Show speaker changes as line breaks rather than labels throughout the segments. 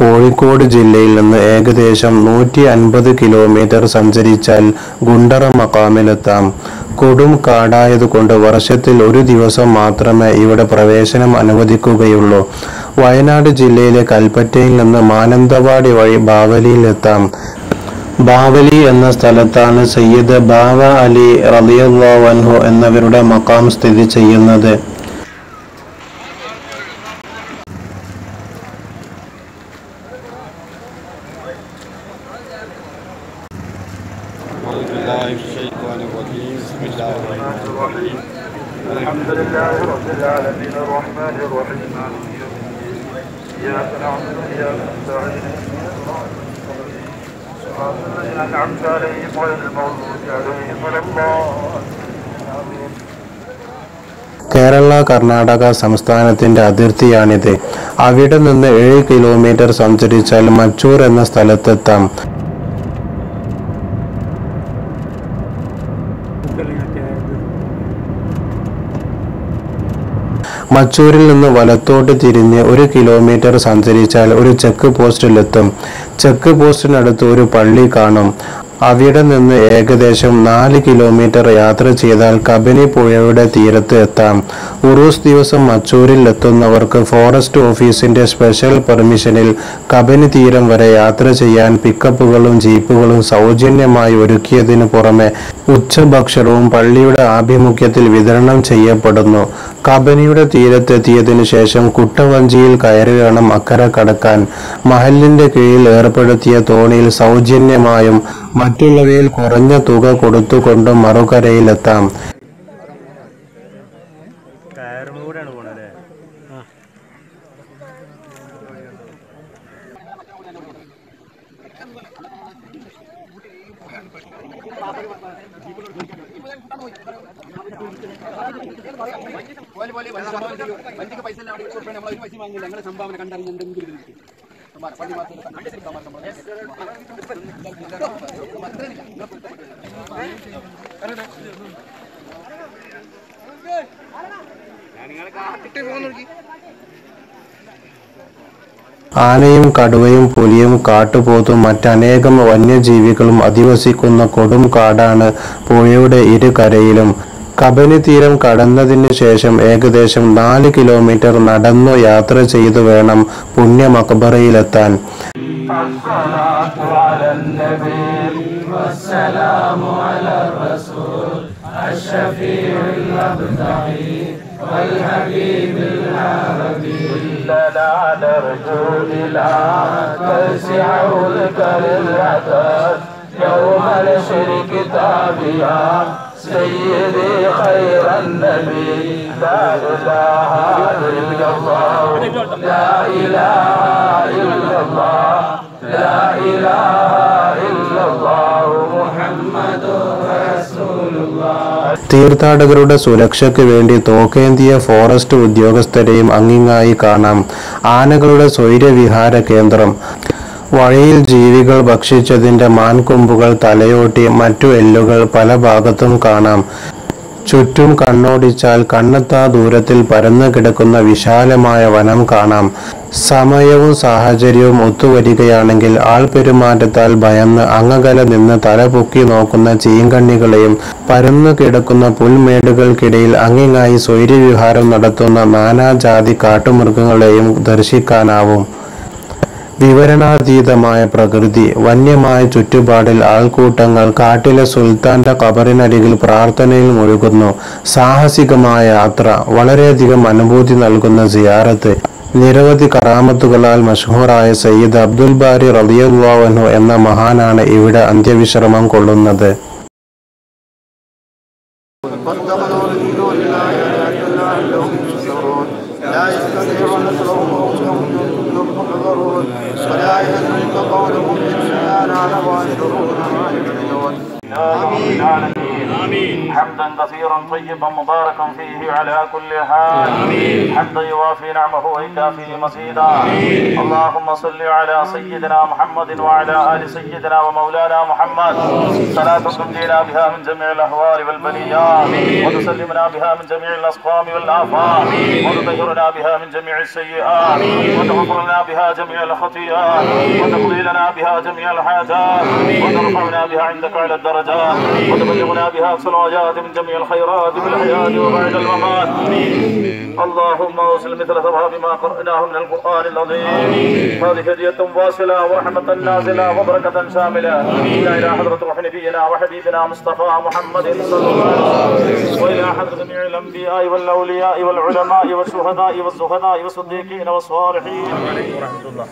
കോഴിക്കോട് ജില്ലയിൽ നിന്ന് ഏകദേശം നൂറ്റി അൻപത് കിലോമീറ്റർ സഞ്ചരിച്ചാൽ ഗുണ്ടറ മക്കാമിലെത്താം കൊടും കാടായതുകൊണ്ട് വർഷത്തിൽ ഒരു ദിവസം മാത്രമേ ഇവിടെ പ്രവേശനം അനുവദിക്കുകയുള്ളൂ വയനാട് ജില്ലയിലെ കൽപ്പറ്റയിൽ നിന്ന് മാനന്തവാടി വഴി ബാവലിയിലെത്താം ബാവലി എന്ന സ്ഥലത്താണ് സയ്യിദ് ബാവ അലി റളിയല്ലാഹു അൻഹു എന്നവരുടെ മക്കാം സ്ഥിതി ചെയ്യുന്നത്
أعوذ بالله من الشيطان الرجيم بسم الله الرحمن الرحيم
الحمد لله رب العالمين الرحمن الرحيم مالك يوم الدين إياك نعبد وإياك نستعين صراط الذين أنعمت عليهم غير المغضوب عليهم ولا الضالين آمين
കേരള കർണാടക സംസ്ഥാനത്തിന്റെ അതിർത്തിയാണിത് അവിടെ നിന്ന് ഏഴ് കിലോമീറ്റർ സഞ്ചരിച്ചാൽ മച്ചൂർ എന്ന സ്ഥലത്തെത്താം മച്ചൂരിൽ നിന്ന് വലത്തോട്ട് തിരിഞ്ഞ് ഒരു കിലോമീറ്റർ സഞ്ചരിച്ചാൽ ഒരു ചെക്ക് പോസ്റ്റിലെത്തും ചെക്ക് പോസ്റ്റിനടുത്ത് ഒരു പള്ളി കാണും അവിടെ നിന്ന് ഏകദേശം നാല് കിലോമീറ്റർ യാത്ര ചെയ്താൽ കബനി പുഴയുടെ തീരത്ത് എത്താം ഉറൂസ് ദിവസം മച്ചൂരിൽ എത്തുന്നവർക്ക് ഫോറസ്റ്റ് ഓഫീസിന്റെ സ്പെഷ്യൽ പെർമിഷനിൽ കബനി തീരം വരെ യാത്ര ചെയ്യാൻ പിക്കപ്പുകളും ജീപ്പുകളും സൗജന്യമായി ഒരുക്കിയതിനു പുറമെ ഉച്ചഭക്ഷണവും പള്ളിയുടെ ആഭിമുഖ്യത്തിൽ വിതരണം ചെയ്യപ്പെടുന്നു കബനിയുടെ തീരത്തെത്തിയതിനു ശേഷം കുട്ടവഞ്ചിയിൽ കയറി വേണം അക്കരെ കടക്കാൻ മഹലിന്റെ കീഴിൽ ഏർപ്പെടുത്തിയ തോണിയിൽ സൗജന്യമായും മറ്റുള്ളവയിൽ കുറഞ്ഞ തുക കൊടുത്തുകൊണ്ടും മറുകരയിലെത്താം
കയറുമ്പൂടെയാണ് പോണല്ലേ
വണ്ടിക്ക് പൈസ എല്ലാം അവിടെ കൊടുക്കണം നമ്മൾ ഒരു പൈസ വാങ്ങില്ല ഞങ്ങളെ സംഭാവന കണ്ടറിഞ്ഞ് എന്തെങ്കിലും ഇത് കിട്ടി. പള്ളി
ആനയും കടുവയും പുലിയും കാട്ടുപോത്തും മറ്റനേകം വന്യജീവികളും അധിവസിക്കുന്ന കൊടും കാടാണ് പുഴയുടെ ഇരുകരയിലും കബനി തീരം കടന്നതിന് ശേഷം ഏകദേശം നാല് കിലോമീറ്റർ നടന്നു യാത്ര ചെയ്തു വേണം പുണ്യ മക്ബറയിലെത്താൻ
الصلاة على النبي والسلام على الرسول الشفيع الأبدعي والحبيب العربي لا نرجو إلى تسعه الكريمات يوم الشرك تابيا سيدي خير النبي لا إله إلا الله لا إله إلا الله لا إله إلا الله محمد رسول الله
തീർത്ഥാടകരുടെ സുരക്ഷയ്ക്ക് വേണ്ടി തോക്കേന്തിയ ഫോറസ്റ്റ് ഉദ്യോഗസ്ഥരെയും അങ്ങിങ്ങായി കാണാം ആനകളുടെ സ്വൈര്യവിഹാര കേന്ദ്രം വഴിയിൽ ജീവികൾ ഭക്ഷിച്ചതിന്റെ മാൻകൊമ്പുകൾ തലയോട്ടി മറ്റു എല്ലുകൾ പല ഭാഗത്തും കാണാം ചുറ്റും കണ്ണോടിച്ചാൽ കണ്ണെത്താ ദൂരത്തിൽ പരന്നു കിടക്കുന്ന വിശാലമായ വനം കാണാം സമയവും സാഹചര്യവും ഒത്തുവരികയാണെങ്കിൽ ആൾപെരുമാറ്റത്താൽ ഭയന്ന് അങ്ങകല നിന്ന് തല പൊക്കി നോക്കുന്ന ചീങ്കണ്ണികളെയും പരന്നു കിടക്കുന്ന പുൽമേടുകൾക്കിടയിൽ അങ്ങിങ്ങായി സ്വൈര്യവിഹാരം നടത്തുന്ന നാനാജാതി കാട്ടുമൃഗങ്ങളെയും ദർശിക്കാനാവും വിവരണാതീതമായ പ്രകൃതി വന്യമായ ചുറ്റുപാടിൽ ആൾക്കൂട്ടങ്ങൾ കാട്ടിലെ സുൽത്താന്റെ കബറിനരികിൽ പ്രാർത്ഥനയിൽ മുഴുകുന്നു സാഹസികമായ യാത്ര വളരെയധികം അനുഭൂതി നൽകുന്ന സിയാറത്ത് നിരവധി കറാമത്തുകളാൽ മഷഹൂറായ സയ്യിദ് അബ്ദുൽ ബാരി റളിയല്ലാഹു എന്ന മഹാനാണ് ഇവിടെ അന്ത്യവിശ്രമം കൊള്ളുന്നത്
فاتخذوا من دون الله آلهة لعلهم ينصرون لا يستطيعون نصرهم وهم جند محضرون ولا يحزنك قولهم إنا نعلم أنهم آمين آمين
حمدا كثيرا طيبا مباركا فيه على كل حال حمدا يوافي نعمه ويكافي مزيدا اللهم صل على سيدنا محمد وعلى ال سيدنا ومولانا محمد صلاة تنجينا بها من جميع الاهوال والبليات وتسلمنا بها من جميع الاسقام والافات وتطهرنا بها من جميع السيئات وتغفر لنا بها جميع الخطيئات وتقضي لنا بها جميع الحاجات وترفعنا بها عندك على الدرجات وتبلغنا بها اقصى الغايات من جميع الخيرات في الحياه وبعد الممات اللهم اوصل مثل ثواب ما قرأناه من القرآن العظيم هذه هدية واصلة ورحمة نازلة وبركة شاملة إلى إلى حضرة روح نبينا وحبيبنا مصطفى محمد صلى الله عليه وسلم وإلى حضرة جميع الأنبياء والأولياء والعلماء والشهداء والزهداء والصديقين والصالحين ورحمة الله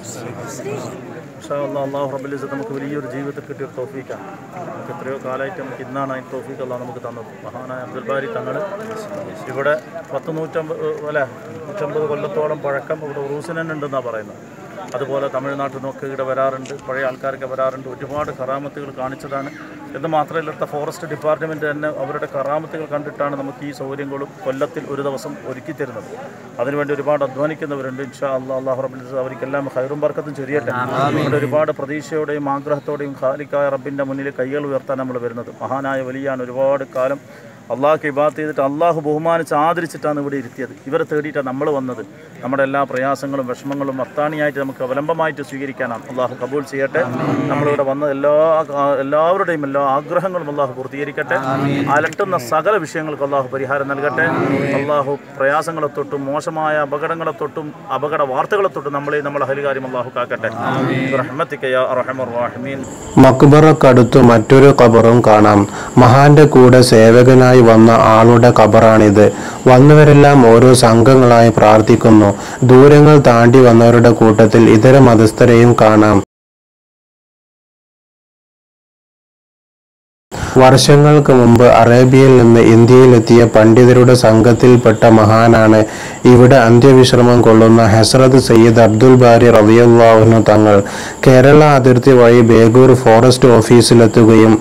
അള്ളാഹു റബ്ബുൽ ഇസ്സത്ത് നമുക്ക് വലിയൊരു ജീവിതത്തിൽ കിട്ടിയ ഒരു തോഫീക്കാണ് നമുക്ക് എത്രയോ കാലമായിട്ട് നമുക്ക് ഇന്നാണ് ഈ തോഫീക്ക് അള്ളാഹ് നമുക്ക് തന്നത് മഹാനായ അബ്ദുൽ ബാരി തങ്ങൾ ഇവിടെ പത്ത് നൂറ്റമ്പത് അല്ല നൂറ്റമ്പത് കൊല്ലത്തോളം പഴക്കം ഇവിടെ ഉറൂസിനുണ്ടെന്നാണ് പറയുന്നത് അതുപോലെ തമിഴ്നാട്ടിൽ നിന്നൊക്കെ ഇവിടെ വരാറുണ്ട് പഴയ ആൾക്കാരൊക്കെ വരാറുണ്ട് ഒരുപാട് കറാമത്തുകൾ കാണിച്ചതാണ് എന്ന് മാത്രമല്ല ഇവിടുത്തെ ഫോറസ്റ്റ് ഡിപ്പാർട്ട്മെൻറ്റ് തന്നെ അവരുടെ കറാമത്തുകൾ കണ്ടിട്ടാണ് നമുക്ക് ഈ സൗകര്യങ്ങളും കൊല്ലത്തിൽ ഒരു ദിവസം ഒരുക്കി തരുന്നത് അതിനുവേണ്ടി ഒരുപാട് അധ്വാനിക്കുന്നവരുണ്ട് ഇൻഷാ അള്ളാഹ് അള്ളാഹു റബ്ബിൽ ഇസ്സത്ത് അവർക്കെല്ലാം ഹൈറും ബർക്കത്തും ചൊരിയട്ടെ ഇവിടെ ഒരുപാട് പ്രതീക്ഷയോടെയും ആഗ്രഹത്തോടെയും ഖാലിക്കായ റബ്ബിൻ്റെ മുന്നിൽ കൈകൾ ഉയർത്താൻ നമ്മൾ വരുന്നത് മഹാനായ വലിയാണ് ഒരുപാട് കാലം അള്ളാഹ്ക്ക് ഇബാത്ത് ചെയ്തിട്ട് അള്ളാഹു ബഹുമാനിച്ച് ആദരിച്ചിട്ടാണ് ഇവിടെ ഇരുത്തിയത് ഇവരെ തേടിയിട്ടാണ് നമ്മൾ വന്നത് നമ്മുടെ എല്ലാ പ്രയാസങ്ങളും വിഷമങ്ങളും അത്താണിയായിട്ട് നമുക്ക് അവലംബമായിട്ട് സ്വീകരിക്കാനാണ് അള്ളാഹു കബൂൽ ചെയ്യട്ടെ നമ്മളിവിടെ വന്ന എല്ലാ എല്ലാവരുടെയും എല്ലാ ആഗ്രഹങ്ങളും അള്ളാഹു പൂർത്തീകരിക്കട്ടെ അലട്ടുന്ന സകല വിഷയങ്ങൾക്ക് അള്ളാഹു പരിഹാരം നൽകട്ടെ അള്ളാഹു പ്രയാസങ്ങളെ തൊട്ടും മോശമായ അപകടങ്ങളെ തൊട്ടും അപകട വാർത്തകളെ തൊട്ടും നമ്മളെ നമ്മളെ ഹരികാര്യം അള്ളാഹു കാക്കട്ടെ റഹ്മത്തിക്കയ റഹമർ വാഹിമീൻ
മക്ബറക്കടുത്ത് മറ്റൊരു ഖബറും കാണാം മഹാന്റെ കൂടെ സേവകനായി വന്ന ആളുടെ ഖബറാണിത് വന്നവരെല്ലാം ഓരോ സംഘങ്ങളായി പ്രാർത്ഥിക്കുന്നു ദൂരങ്ങൾ താണ്ടി വന്നവരുടെ കൂട്ടത്തിൽ ഇതര മതസ്ഥരെയും കാണാം വർഷങ്ങൾക്ക് മുമ്പ് അറേബ്യയിൽ നിന്ന് ഇന്ത്യയിലെത്തിയ പണ്ഡിതരുടെ സംഘത്തിൽപ്പെട്ട മഹാനാണ് ഇവിടെ അന്ത്യവിശ്രമം കൊള്ളുന്ന ഹസ്രത്ത് സയ്യിദ് അബ്ദുൽ ബാരി റബിയുള്ളാഹുനു തങ്ങൾ കേരള അതിർത്തി വഴി ബേഗൂർ ഫോറസ്റ്റ് ഓഫീസിലെത്തുകയും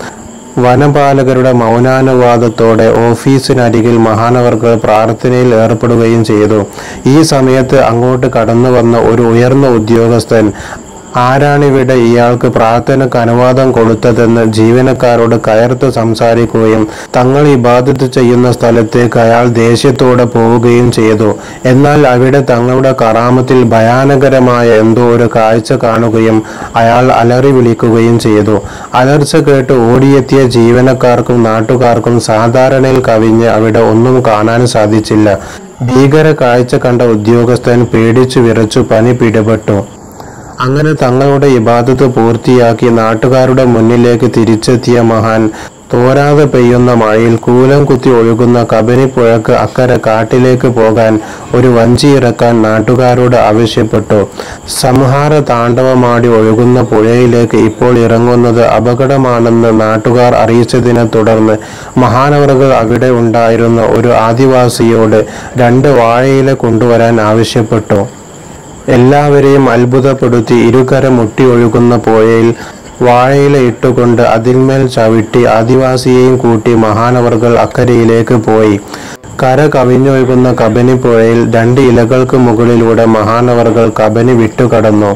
വനപാലകരുടെ മൗനാനുവാദത്തോടെ ഓഫീസിനരികിൽ മഹാനവർകൾ പ്രാർത്ഥനയിൽ ഏർപ്പെടുകയും ചെയ്തു ഈ സമയത്ത് അങ്ങോട്ട് കടന്നു വന്ന ഒരു ഉയർന്ന ഉദ്യോഗസ്ഥൻ ആരാണിവിടെ ഇയാൾക്ക് പ്രാർത്ഥനയ്ക്ക് അനുവാദം കൊടുത്തതെന്ന് ജീവനക്കാരോട് കയർത്ത് സംസാരിക്കുകയും തങ്ങൾ ഇബാദത്ത് ചെയ്യുന്ന സ്ഥലത്തേക്ക് അയാൾ ദേഷ്യത്തോടെ പോവുകയും ചെയ്തു എന്നാൽ അവിടെ തങ്ങളുടെ കറാമത്തിൽ ഭയാനകരമായ എന്തോ ഒരു കാഴ്ച കാണുകയും അയാൾ അലറി വിളിക്കുകയും ചെയ്തു അലർച്ച കേട്ട് ഓടിയെത്തിയ ജീവനക്കാർക്കും നാട്ടുകാർക്കും സാധാരണയിൽ കവിഞ്ഞ് അവിടെ ഒന്നും കാണാൻ സാധിച്ചില്ല ഭീകര കാഴ്ച കണ്ട ഉദ്യോഗസ്ഥൻ പേടിച്ചു വിറച്ചു പനി പിടിപെട്ടു അങ്ങനെ തങ്ങളുടെ ഇബാദത്ത് പൂർത്തിയാക്കി നാട്ടുകാരുടെ മുന്നിലേക്ക് തിരിച്ചെത്തിയ മഹാൻ തോരാതെ പെയ്യുന്ന മഴയിൽ കൂലം കുത്തി ഒഴുകുന്ന കബനിപ്പുഴക്ക് അക്കരെ കാട്ടിലേക്ക് പോകാൻ ഒരു വഞ്ചി ഇറക്കാൻ നാട്ടുകാരോട് ആവശ്യപ്പെട്ടു സംഹാര താണ്ഡവമാടി ഒഴുകുന്ന പുഴയിലേക്ക് ഇപ്പോൾ ഇറങ്ങുന്നത് അപകടമാണെന്ന് നാട്ടുകാർ അറിയിച്ചതിനെ തുടർന്ന് മഹാനവറുകൾ അവിടെ ഉണ്ടായിരുന്ന ഒരു ആദിവാസിയോട് രണ്ട് വാഴയില കൊണ്ടുവരാൻ ആവശ്യപ്പെട്ടു എല്ലാവരെയും അത്ഭുതപ്പെടുത്തി ഇരുകര മുട്ടി ഒഴുകുന്ന പുഴയിൽ വാഴയില ഇട്ടുകൊണ്ട് അതിന്മേൽ ചവിട്ടി ആദിവാസിയെയും കൂട്ടി മഹാനവർകൾ അക്കരയിലേക്ക് പോയി കര കവിഞ്ഞൊഴുകുന്ന കബനിപ്പുഴയിൽ രണ്ട് ഇലകൾക്ക് മുകളിലൂടെ മഹാനവർകൾ കബനി വിട്ടുകടന്നു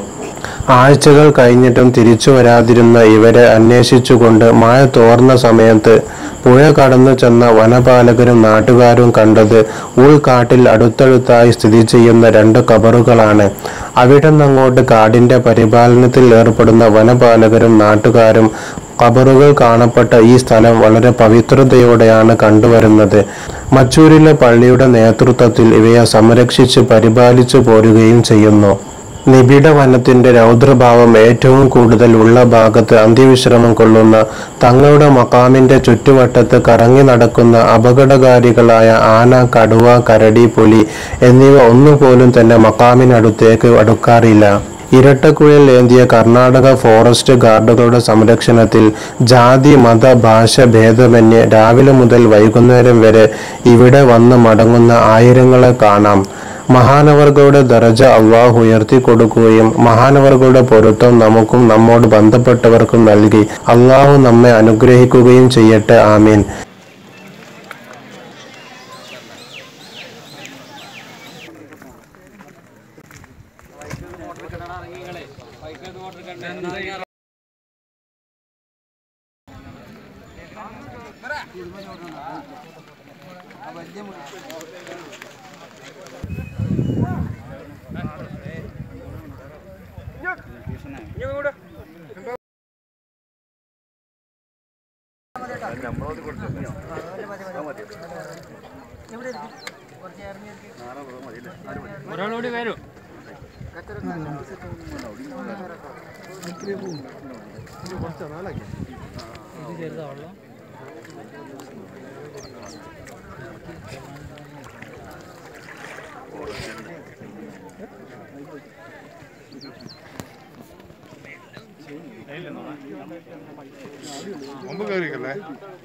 ആഴ്ചകൾ കഴിഞ്ഞിട്ടും തിരിച്ചു വരാതിരുന്ന ഇവരെ അന്വേഷിച്ചുകൊണ്ട് മഴ തോർന്ന സമയത്ത് പുഴ കടന്നു ചെന്ന വനപാലകരും നാട്ടുകാരും കണ്ടത് ഉൾക്കാട്ടിൽ അടുത്തടുത്തായി സ്ഥിതി ചെയ്യുന്ന രണ്ട് കബറുകളാണ് അവിടെ നിന്നങ്ങോട്ട് കാടിന്റെ പരിപാലനത്തിൽ ഏർപ്പെടുന്ന വനപാലകരും നാട്ടുകാരും ഖബറുകൾ കാണപ്പെട്ട ഈ സ്ഥലം വളരെ പവിത്രതയോടെയാണ് കണ്ടുവരുന്നത് മച്ചൂരിലെ പള്ളിയുടെ നേതൃത്വത്തിൽ ഇവയെ സംരക്ഷിച്ച് പരിപാലിച്ചു പോരുകയും ചെയ്യുന്നു നിബിഡ വനത്തിന്റെ രൗദ്രഭാവം ഏറ്റവും കൂടുതൽ ഉള്ള ഭാഗത്ത് അന്ത്യവിശ്രമം കൊള്ളുന്ന തങ്ങളുടെ മക്കാമിന്റെ ചുറ്റുവട്ടത്ത് കറങ്ങി നടക്കുന്ന അപകടകാരികളായ ആന കടുവ കരടി പുലി എന്നിവ ഒന്നുപോലും തന്നെ മക്കാമിനടുത്തേക്ക് അടുക്കാറില്ല ഇരട്ടക്കുഴൽ ഏന്തിയ കർണാടക ഫോറസ്റ്റ് ഗാർഡുകളുടെ സംരക്ഷണത്തിൽ ജാതി മത ഭാഷ ഭേദമന്യേ രാവിലെ മുതൽ വൈകുന്നേരം വരെ ഇവിടെ വന്ന് മടങ്ങുന്ന ആയിരങ്ങളെ കാണാം മഹാനവർകളുടെ ദറജ അള്ളാഹു ഉയർത്തി കൊടുക്കുകയും മഹാനവർകളുടെ പൊരുത്തം നമുക്കും നമ്മോട് ബന്ധപ്പെട്ടവർക്കും നൽകി അള്ളാഹു നമ്മെ അനുഗ്രഹിക്കുകയും ചെയ്യട്ടെ ആമീൻ
മുമ്പ് കയറിക്കല്ലേ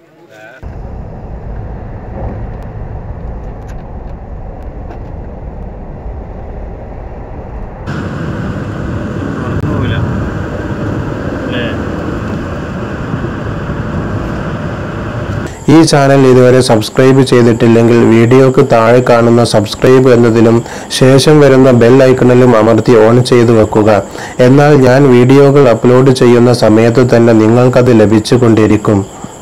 പോവില്ല അല്ലേ
ഈ ചാനൽ ഇതുവരെ സബ്സ്ക്രൈബ് ചെയ്തിട്ടില്ലെങ്കിൽ വീഡിയോക്ക് താഴെ കാണുന്ന സബ്സ്ക്രൈബ് എന്നതിലും ശേഷം വരുന്ന ബെൽ ഐക്കണിലും അമർത്തി ഓൺ ചെയ്തു വെക്കുക എന്നാൽ ഞാൻ വീഡിയോകൾ അപ്ലോഡ് ചെയ്യുന്ന സമയത്ത് തന്നെ നിങ്ങൾക്കത് ലഭിച്ചുകൊണ്ടിരിക്കും